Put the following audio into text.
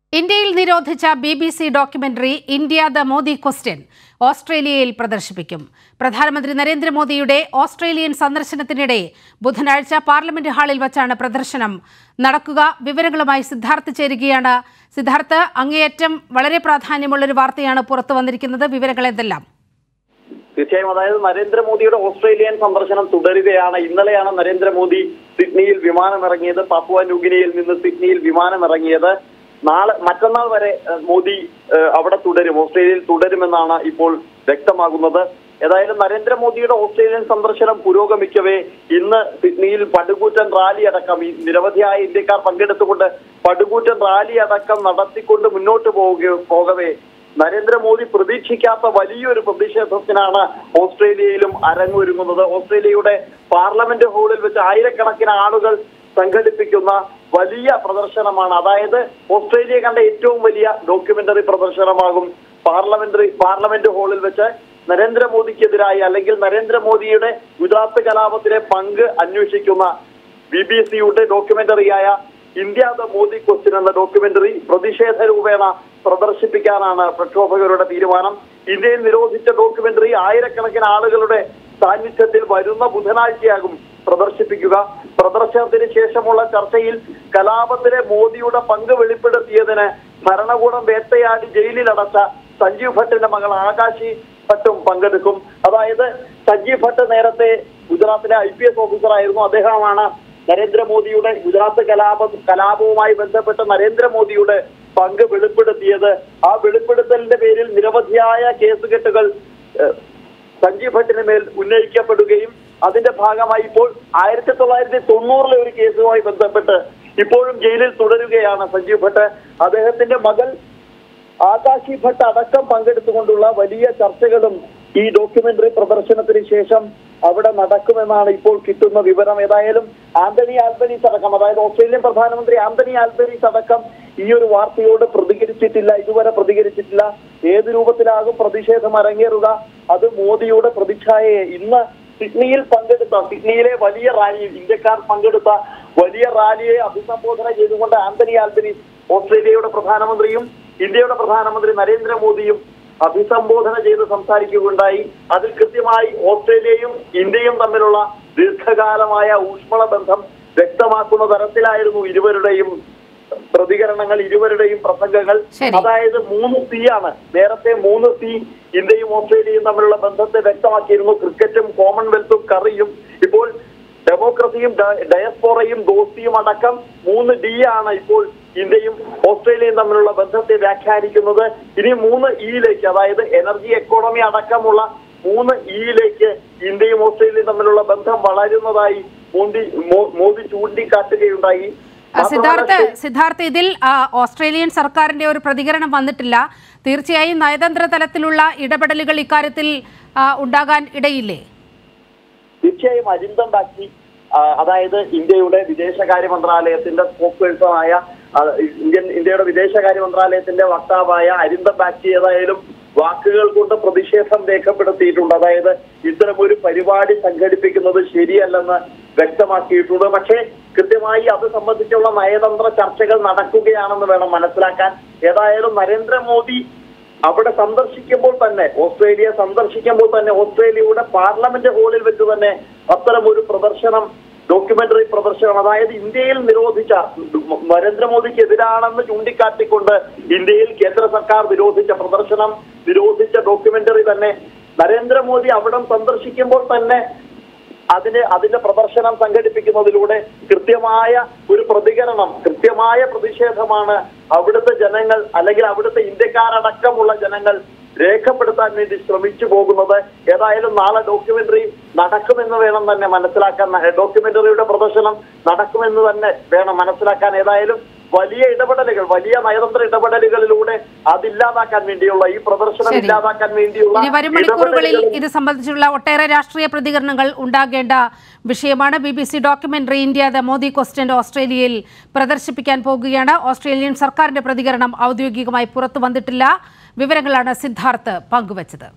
ഇന്ത്യയിൽ നിരോധിച്ച B B C documentary India the Modi question ഓസ്ട്രേലിയയിൽ പ്രദർശിപ്പിക്കും പ്രധാനമന്ത്രി നരേന്ദ്രമോദിയുടെ ഓസ്ട്രേലിയൻ സന്ദർശനത്തിനിടെ ബുധനാഴ്ച പാർലമെന്റ് ഹാളിൽ വച്ചാണ് പ്രദർശനം നടക്കുക വിവരങ്ങളുമായി സിദ്ധാർത്ഥ് ചേരുകയാണ് സിദ്ധാർത്ഥ് അങ്ങേയറ്റം വളരെ പ്രാധാന്യമുള്ളൊരു വാർത്തയാണ് പുറത്തു വന്നിരിക്കുന്നത് വിവരങ്ങൾ എന്തെല്ലാം തീർച്ചയായും അതായത് നരേന്ദ്രമോദിയുടെ ഓസ്ട്രേലിയൻ സന്ദർശനം തുടരുകയാണ് ഇന്നലെയാണ് നരേന്ദ്രമോദി സിഡ്നിയിൽ വിമാനമിറങ്ങിയത് പാപ്പുവ ന്യൂഗിനിയിൽ നിന്ന് സിഡ്നിയിൽ വിമാനമിറങ്ങിയത് നാളെ മറ്റന്നാൾ വരെ ഏഹ്, മോദി ഏഹ്, അവിടെ തുടരും ഓസ്ട്രേലിയയിൽ തുടരുമെന്നാണ് ഇപ്പോൾ വ്യക്തമാകുന്നത് ഏതായാലും നരേന്ദ്രമോദിയുടെ ഓസ്ട്രേലിയൻ സന്ദർശനം പുരോഗമിക്കവേ ഇന്ന് സിഡ്നിയിൽ പടുകൂറ്റൻ റാലി അടക്കം ഈ നിരവധിയായ ഇന്ത്യക്കാർ പങ്കെടുത്തുകൊണ്ട് പടുകൂറ്റൻ റാലി അടക്കം നടത്തിക്കൊണ്ട് മുന്നോട്ട് പോവുക പോകവേ നരേന്ദ്രമോദി പ്രതീക്ഷിക്കാത്ത വലിയൊരു പ്രതിഷേധത്തിനാണ് ഓസ്ട്രേലിയയിലും അരങ്ങൊരുങ്ങുന്നത് ഓസ്ട്രേലിയയുടെ പാർലമെന്റ് ഹാളിൽ വെച്ച് ആയിരക്കണക്കിന് ആളുകൾ സംഘടിപ്പിക്കുന്ന വലിയ പ്രദർശനമാണ് അതായത് ഓസ്ട്രേലിയ കണ്ട ഏറ്റവും വലിയ ഡോക്യുമെന്ററി പ്രദർശനമാകും പാർലമെന്ററി പാർലമെന്റ് ഹാളിൽ വെച്ച് നരേന്ദ്രമോദിക്കെതിരായി അല്ലെങ്കിൽ നരേന്ദ്രമോദിയുടെ ഗുജറാത്ത് കലാപത്തിലെ പങ്ക് അന്വേഷിക്കുന്ന ബി ബി സിയുടെ ഡോക്യുമെന്ററിയായ ഇന്ത്യ ദ മോദി ക്വസ്റ്റ്യൻ എന്ന ഡോക്യുമെന്ററി പ്രതിഷേധ രൂപേണ പ്രദർശിപ്പിക്കാനാണ് പ്രക്ഷോഭകരുടെ തീരുമാനം ഇന്ത്യയിൽ നിരോധിച്ച ഡോക്യുമെന്ററി ആയിരക്കണക്കിന് ആളുകളുടെ സാന്നിധ്യത്തിൽ വരുന്ന ബുധനാഴ്ചയാകും പ്രദർശിപ്പിക്കുക പ്രദർശനത്തിന് ശേഷമുള്ള ചർച്ചയിൽ കലാപത്തിലെ മോദിയുടെ പങ്ക് വെളിപ്പെടുത്തിയതിന് ഭരണകൂടം വേട്ടയാടി ജയിലിലടച്ച സഞ്ജീവ് ഭട്ടിന്റെ മകൾ ആകാശി ഭട്ടും പങ്കെടുക്കും അതായത് സഞ്ജീവ് ഭട്ട് നേരത്തെ ഗുജറാത്തിലെ ഐ പി എസ് ഓഫീസറായിരുന്നു അദ്ദേഹമാണ് നരേന്ദ്രമോദിയുടെ ഗുജറാത്ത് കലാപ കലാപവുമായി ബന്ധപ്പെട്ട് നരേന്ദ്രമോദിയുടെ പങ്ക് വെളിപ്പെടുത്തിയത് ആ വെളിപ്പെടുത്തലിന്റെ പേരിൽ നിരവധിയായ കേസുകെട്ടുകൾ ഏഹ്, സഞ്ജീവ് ഭട്ടിന് മേൽ ഉന്നയിക്കപ്പെടുകയും അതിന്റെ ഭാഗമായി ഇപ്പോൾ ആയിരത്തി തൊള്ളായിരത്തി തൊണ്ണൂറിലെ ഒരു കേസുമായി ബന്ധപ്പെട്ട് ഇപ്പോഴും ജയിലിൽ തുടരുകയാണ് സഞ്ജീവ് ഭട്ട് അദ്ദേഹത്തിന്റെ മകൾ ആകാശി ഭട്ട് അടക്കം പങ്കെടുത്തുകൊണ്ടുള്ള വലിയ ചർച്ചകളും ഈ ഡോക്യുമെന്ററി പ്രദർശനത്തിന് ശേഷം അവിടെ നടക്കുമെന്നാണ് ഇപ്പോൾ കിട്ടുന്ന വിവരം ഏതായാലും ആന്റണി ആൽബനീസ് അടക്കം അതായത് ഓസ്ട്രേലിയൻ പ്രധാനമന്ത്രി ആന്റണി ആൽബനീസ് അടക്കം ഈ ഒരു വാർത്തയോട് പ്രതികരിച്ചിട്ടില്ല ഇതുവരെ പ്രതികരിച്ചിട്ടില്ല ഏത് രൂപത്തിലാകും പ്രതിഷേധം അരങ്ങേറുക അത് മോദിയുടെ പ്രതിച്ഛായയെ ഇന്ന് സിഡ്നിയിൽ പങ്കെടുത്ത സിഡ്നിയിലെ വലിയ റാലിയിൽ ഇന്ത്യക്കാർ പങ്കെടുത്ത വലിയ റാലിയെ അഭിസംബോധന ചെയ്തുകൊണ്ട് ആന്റണി ആൽബനീസ് ഓസ്ട്രേലിയയുടെ പ്രധാനമന്ത്രിയും ഇന്ത്യയുടെ പ്രധാനമന്ത്രി നരേന്ദ്രമോദിയും അഭിസംബോധന ചെയ്ത് സംസാരിക്കുകയുണ്ടായി അതിൽ കൃത്യമായി ഓസ്ട്രേലിയയും ഇന്ത്യയും തമ്മിലുള്ള ദീർഘകാലമായ ഊഷ്മള ബന്ധം വ്യക്തമാക്കുന്ന തരത്തിലായിരുന്നു ഇരുവരുടെയും പ്രതികരണങ്ങൾ ഇരുവരുടെയും പ്രസംഗങ്ങൾ ശരി. അതായത് മൂന്ന് സി ആണ് നേരത്തെ മൂന്ന് സി ഇന്ത്യയും ഓസ്ട്രേലിയയും തമ്മിലുള്ള ബന്ധത്തെ വ്യക്തമാക്കിയിരുന്നു ക്രിക്കറ്റും കോമൺവെൽത്തും കറിയും ഇപ്പോൾ ഡെമോക്രസിയും ഡ- ഡയസ്പോറയും ദോസ്തിയും അടക്കം മൂന്ന് ഡി ആണ് ഇപ്പോൾ ഇന്ത്യയും ഓസ്ട്രേലിയയും തമ്മിലുള്ള ബന്ധത്തെ വ്യാഖ്യാനിക്കുന്നത് ഇനി മൂന്ന് ഇയിലേക്ക് അതായത് എനർജി എക്കോണമി അടക്കമുള്ള മൂന്ന് ഇയിലേക്ക് ഇന്ത്യയും ഓസ്ട്രേലിയയും തമ്മിലുള്ള ബന്ധം വളരുന്നതായി മോദി മോ- മോദി ചൂണ്ടിക്കാട്ടുകയുണ്ടായി ആ, സിദ്ധാർത്ഥ് മാത്രമല്ല, സിദ്ധാർത്ഥ് ഇതിൽ ആ, ഓസ്ട്രേലിയൻ സർക്കാരിന്റെ ഒരു പ്രതികരണം വന്നിട്ടില്ല തീർച്ചയായും നയതന്ത്ര തലത്തിലുള്ള ഇടപെടലുകൾ ഇക്കാര്യത്തിൽ ആ, ഉണ്ടാകാൻ ഇടയില്ലേ തീർച്ചയായും അരിന്തം ബാക്കി ആ, അതായത് ഇന്ത്യയുടെ വിദേശകാര്യ മന്ത്രാലയത്തിന്റെ സ്പോക്ക് പേഴ്സണായ ആ, ഇന്ത്യൻ ഇന്ത്യയുടെ വിദേശകാര്യ മന്ത്രാലയത്തിന്റെ വക്താവായ അരിന്തം ബാക്കി ഏതായാലും വാക്കുകൾ കൊണ്ട് പ്രതിഷേധം രേഖപ്പെടുത്തിയിട്ടുണ്ട് അതായത് ഇത്തരമൊരു പരിപാടി സംഘടിപ്പിക്കുന്നത് ശരിയല്ലെന്ന് വ്യക്തമാക്കിയിട്ടുണ്ട് പക്ഷേ കൃത്യമായി അത് സംബന്ധിച്ചുള്ള നയതന്ത്ര ചർച്ചകൾ നടക്കുകയാണെന്ന് വേണം മനസ്സിലാക്കാൻ ഏതായാലും നരേന്ദ്രമോദി അവിടെ സന്ദർശിക്കുമ്പോൾ തന്നെ ഓസ്ട്രേലിയ സന്ദർശിക്കുമ്പോൾ തന്നെ ഓസ്ട്രേലിയയുടെ പാർലമെന്റ് ഹാളിൽ വെച്ച് തന്നെ അത്തരം ഒരു പ്രദർശനം ഡോക്യുമെന്ററി പ്രദർശനം അതായത് ഇന്ത്യയിൽ നിരോധിച്ച നരേന്ദ്രമോദിക്ക് എതിരാണെന്ന് ചൂണ്ടിക്കാട്ടിക്കൊണ്ട് ഇന്ത്യയിൽ കേന്ദ്ര സർക്കാർ നിരോധിച്ച പ്രദർശനം നിരോധിച്ച ഡോക്യുമെന്ററി തന്നെ നരേന്ദ്രമോദി അവിടം സന്ദർശിക്കുമ്പോൾ തന്നെ അതിന് അതിന്റെ പ്രദർശനം സംഘടിപ്പിക്കുന്നതിലൂടെ കൃത്യമായ ഒരു പ്രതികരണം കൃത്യമായ പ്രതിഷേധമാണ് അവിടുത്തെ ജനങ്ങൾ അല്ലെങ്കിൽ അവിടുത്തെ ഇന്ത്യക്കാരടക്കമുള്ള ജനങ്ങൾ രേഖപ്പെടുത്താൻ വേണ്ടി ശ്രമിച്ചു പോകുന്നത് ഏതായാലും നാളെ ഡോക്യുമെന്ററി നടക്കുമെന്ന് വേണം തന്നെ മനസ്സിലാക്കാൻ ഡോക്യുമെന്ററിയുടെ പ്രദർശനം നടക്കുമെന്ന് തന്നെ വേണം മനസ്സിലാക്കാൻ ഏതായാലും വലിയ ഇടപെടലുകൾ വലിയ നയതന്ത്ര ഇടപെടലുകളിലൂടെ അതില്ലാതാക്കാൻ വേണ്ടിയുള്ള ഈ പ്രദർശനം ശരി. ഇല്ലാതാക്കാൻ വേണ്ടിയുള്ള ഇനി വരും മണിക്കൂറുകളിൽ ഇടപെടലുകൾ ഇത് സംബന്ധിച്ചുള്ള ഒട്ടേറെ രാഷ്ട്രീയ പ്രതികരണങ്ങൾ ഉണ്ടാകേണ്ട വിഷയമാണ് B B C documentary India the Modi question ഓസ്ട്രേലിയയിൽ പ്രദർശിപ്പിക്കാൻ പോകുകയാണ് ഓസ്ട്രേലിയൻ സർക്കാരിന്റെ പ്രതികരണം ഔദ്യോഗികമായി പുറത്തു വന്നിട്ടില്ല വിവരങ്ങളാണ് സിദ്ധാർത്ഥ് പങ്കുവച്ചത്